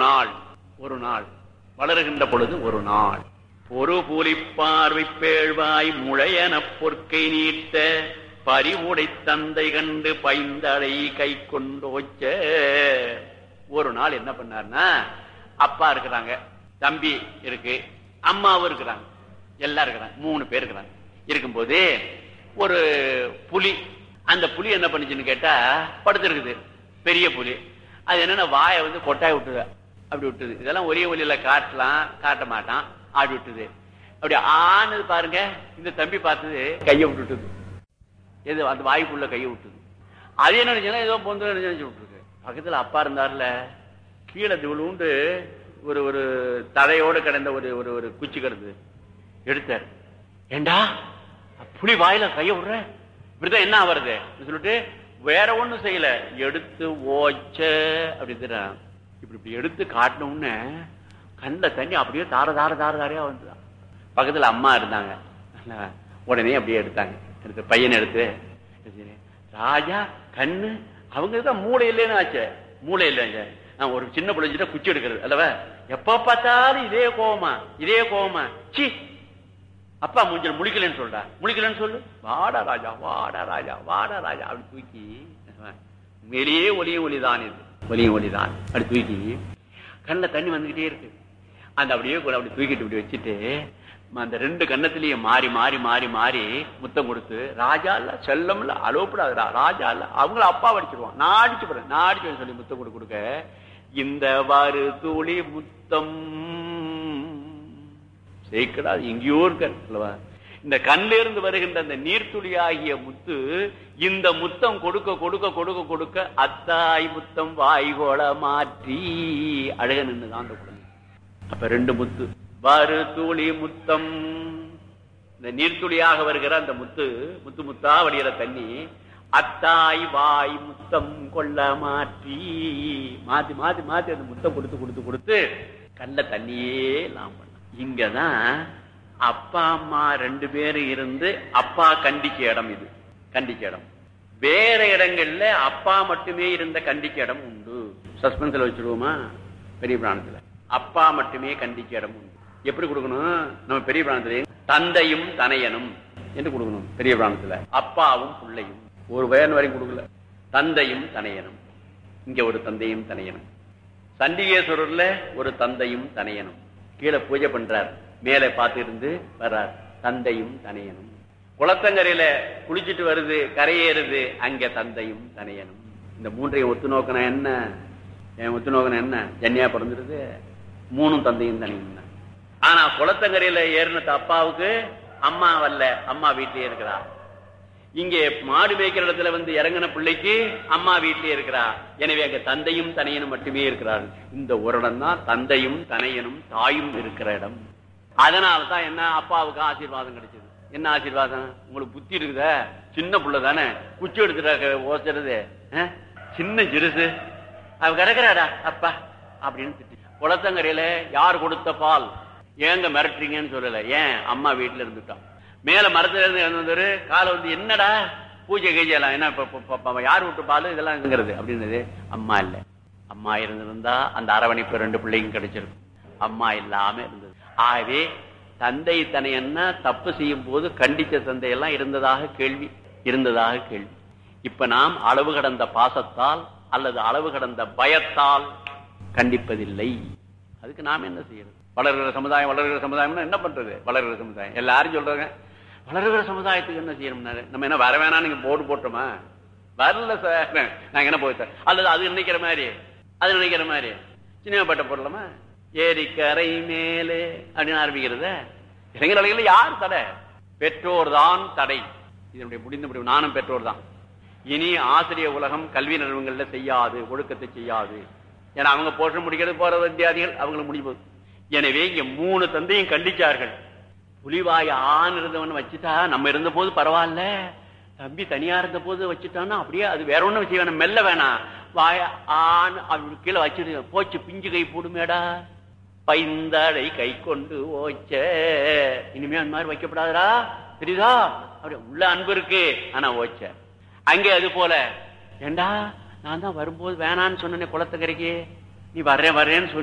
நாள் ஒரு நாள் வளருகின்ற பொழுது ஒரு நாள் ஒரு புலி பார்வை பேழ்வாய் முழையன பொற்கை நீட்ட பறிவுடை தந்தை கண்டு பைந்தடை கை கொண்டோச்ச ஒரு நாள் என்ன பண்ணாருன்னா அப்பா இருக்கிறாங்க தம்பி இருக்கு அம்மாவும் இருக்கிறாங்க எல்லாம் இருக்கிறாங்க மூணு பேர் இருக்கிறாங்க இருக்கும்போது ஒரு புலி அந்த புலி என்ன பண்ணுச்சுன்னு கேட்டா படுத்திருக்குது பெரிய புலி அது என்னன்னா வாயை வந்து கொட்டாய் விட்டுது அப்படி விட்டுது இதெல்லாம் ஒரே ஒலியில காட்டலாம் காட்ட மாட்டான் அப்படி விட்டுது அப்படி ஆனது பாருங்க இந்த தம்பி பார்த்தது கையை விட்டுட்டுது எது அந்த வாய்க்குள்ள கையை விட்டுது அது என்ன நினைச்சுன்னா ஏதோ பொந்து நினைச்சு விட்டுருக்கு பக்கத்துல அப்பா இருந்தார்ல கீழே விழுந்து ஒரு ஒரு தடையோடு கிடந்த ஒரு ஒரு ஒரு குச்சி கிடந்தது எடுத்தார் ஏண்டா புலி வாயில கைய விடுற இப்படிதான் என்ன வருது சொல்லிட்டு வேற ஒண்ணும் செய்யல எடுத்து ஓச்ச அப்படி தர்றான். இப்படி இப்படி எடுத்து காட்டினோம்னு கண்ணில் தண்ணி அப்படியே தார தார தார தாரையா வந்துதான் பக்கத்துல அம்மா இருந்தாங்க உடனே அப்படியே எடுத்தாங்க எடுத்து பையனை எடுத்து எடுத்து, ராஜா கண்ணு அவங்க தான் மூளை இல்லைன்னு ஆச்சு மூளை இல்லைங்க நான் ஒரு சின்ன பிள்ளைஞ்சிட்ட குச்சி எடுக்கிறது அல்லவா எப்ப பார்த்தாலும் இதே கோவமா இதே கோவமா சி அப்பா மூஞ்சல் முழிக்கலன்னு சொல்றா முழிக்கலன்னு சொல்லு வாடா ராஜா வாடா ராஜா வாடா ராஜா அப்படி தூக்கி வெளியே ஒலியும் ஒலிதான் இது ஒலியும் ஒலிதான் அப்படி தூக்கி கண்ணில் தண்ணி வந்துகிட்டே இருக்கு அந்த அப்படியே கூட அப்படி தூக்கிட்டு இப்படி வச்சுட்டு அந்த ரெண்டு கண்ணத்திலயும் மாறி மாறி மாறி மாறி முத்தம் கொடுத்து ராஜா இல்ல செல்லம் இல்ல அலோப்படாதுடா ராஜா இல்ல அவங்கள அப்பா அடிச்சிருவான் நான் அடிச்சு போறேன் நான் அடிச்சு சொல்லி முத்தம் கொடுக்க கொடுக்க இந்த வாரு துளி முத்தம் சேர்க்கடா எங்கேயோ இருக்காரு அல்லவா இந்த கண்ணில இருந்து வருகின்ற அந்த நீர்த்துளி ஆகிய முத்து இந்த முத்தம் கொடுக்க கொடுக்க கொடுக்க கொடுக்க அத்தாய் முத்தம் வாய்கோள மாற்றி அழக நின்னுதான் அந்த குழந்தை அப்ப ரெண்டு முத்து வரு துளி முத்தம் இந்த நீர்த்துளியாக வருகிற அந்த முத்து முத்து முத்தா வடிகிற தண்ணி அத்தாய் வாய் முத்தம் கொள்ள மாற்றி மாத்தி மாத்தி மாத்தி அந்த முத்தம் கொடுத்து கொடுத்து கொடுத்து கல்ல தண்ணியே எல்லாம் பண்ண இங்கதான் அப்பா அம்மா ரெண்டு பேரும் இருந்து அப்பா கண்டிச்ச இடம் இது கண்டிச்ச இடம் வேற இடங்கள்ல அப்பா மட்டுமே இருந்த கண்டிச்ச இடம் உண்டு சஸ்பென்ஸ்ல வச்சிருவோமா பெரிய பிராணத்துல அப்பா மட்டுமே கண்டிச்ச இடம் உண்டு எப்படி கொடுக்கணும் நம்ம பெரிய பிராணத்துல தந்தையும் தனையனும் என்று கொடுக்கணும் பெரிய பிராணத்துல அப்பாவும் பிள்ளையும் ஒரு வயன் வரைக்கும் கொடுக்கல தந்தையும் தனையனும் இங்க ஒரு தந்தையும் தனையனும் சண்டிகேஸ்வரர்ல ஒரு தந்தையும் தனையனும் கீழே பூஜை பண்றார் மேலே பார்த்து இருந்து வர்றார் தந்தையும் தனையனும் குளத்தங்கரையில குளிச்சிட்டு வருது கரையேறுது அங்க தந்தையும் தனையனும் இந்த மூன்றையும் ஒத்து நோக்கணும் என்ன என் ஒத்து நோக்கணும் என்ன ஜன்னியா பிறந்துருது மூணும் தந்தையும் தனையும் தான் ஆனா குளத்தங்கரையில ஏறினது அப்பாவுக்கு அம்மா வரல அம்மா வீட்டிலேயே இருக்கிறா இங்கே மாடு மேய்க்கிற இடத்துல வந்து இறங்கின பிள்ளைக்கு அம்மா வீட்டிலேயே இருக்கிறா எனவே அங்க தந்தையும் தனையனும் மட்டுமே இருக்கிறார்கள் இந்த ஒரு இடம் தான் தந்தையும் தனையனும் தாயும் இருக்கிற இடம் அதனால தான் என்ன அப்பாவுக்கு ஆசீர்வாதம் கிடைச்சது என்ன ஆசீர்வாதம் உங்களுக்கு புத்தி இருக்குதா சின்ன புள்ள தானே குச்சி எடுத்துட்டு ஓசுறது அஹ்? சின்ன சிறுசு அவ கிடக்குறாடா அப்பா அப்படின்னு திட்டி குளத்தங்கரையில யார் கொடுத்த பால் ஏங்க மிரட்டுறீங்கன்னு சொல்லல ஏன் அம்மா வீட்டுல இருந்துட்டான் மேல மரத்துல இருந்து இறந்தவரு காலை வந்து என்னடா பூஜை கீஜை எல்லாம் என்ன இப்ப- இப்ப- இப்ப யார் விட்டு பால் இதெல்லாம் எங்கிறது அப்படின்னது அம்மா இல்ல அம்மா இருந்திருந்தா அந்த அரவணைப்பு ரெண்டு பிள்ளைக்கும் கிடைச்சிருக்கும் அம்மா இல்லாம இருந்தது ஆகவே தந்தை தனையன்னா தப்பு செய்யும் போது கண்டிச்ச தந்தையெல்லாம் இருந்ததாக கேள்வி இருந்ததாக கேள்வி இப்ப நாம் அளவு கடந்த பாசத்தால் அல்லது அளவு கடந்த பயத்தால் கண்டிப்பதில்லை அதுக்கு நாம் என்ன செய்யறது வளர்கிற சமுதாயம் வளர்கிற சமுதாயம்னா என்ன பண்றது வளர்கிற சமுதாயம் எல்லாரும் சொல்றாங்க வளர்கிற சமுதாயத்துக்கு என்ன செய்யணும்னாரு நம்ம என்ன வர வேணாம் நீங்க போர்டு போட்டோமா வரல சார் நாங்க என்ன போய் சார் அல்லது அது நினைக்கிற மாதிரி அது நினைக்கிற மாதிரி சினிமா பாட்ட போடலாமா ஏரிக்கரை மேலே அப்படின்னு ஆரம்பிக்கிறத இளைஞர் அலைகள் யார் தடை பெற்றோர் தான் தடை இதனுடைய முடிந்த முடிவு நானும் பெற்றோர் தான் இனி ஆசிரியர் உலகம் கல்வி நிறுவனங்கள்ல செய்யாது ஒழுக்கத்தை செய்யாது ஏன்னா அவங்க போஷம் முடிக்கிறது போற வித்தியாதிகள் அவங்களுக்கு முடிவு எனவே இங்க மூணு தந்தையும் கண்டிச்சார்கள் புலிவாய் ஆண் இருந்தவன் வச்சுட்டா நம்ம இருந்த போது பரவாயில்ல தம்பி தனியா இருந்த போது வச்சுட்டான்னா அப்படியே அது வேற ஒண்ணும் செய்ய வேணாம் மெல்ல வேணாம் வாய ஆண் அப்படி கீழே வச்சிடு போச்சு பிஞ்சு கை போடுமேடா பைந்தாடை கை கொண்டு ஓச்ச இனிமே அந்த மாதிரி வைக்கப்படாதடா தெரியுதா அப்படி உள்ள அன்பு இருக்கு ஆனா ஓச்ச அங்கே அது போல ஏண்டா நான் தான் வரும்போது வேணான்னு சொன்னேனே குளத்தக்கரைக்கு நீ வர்றேன் வர்றேன்னு சொல்லி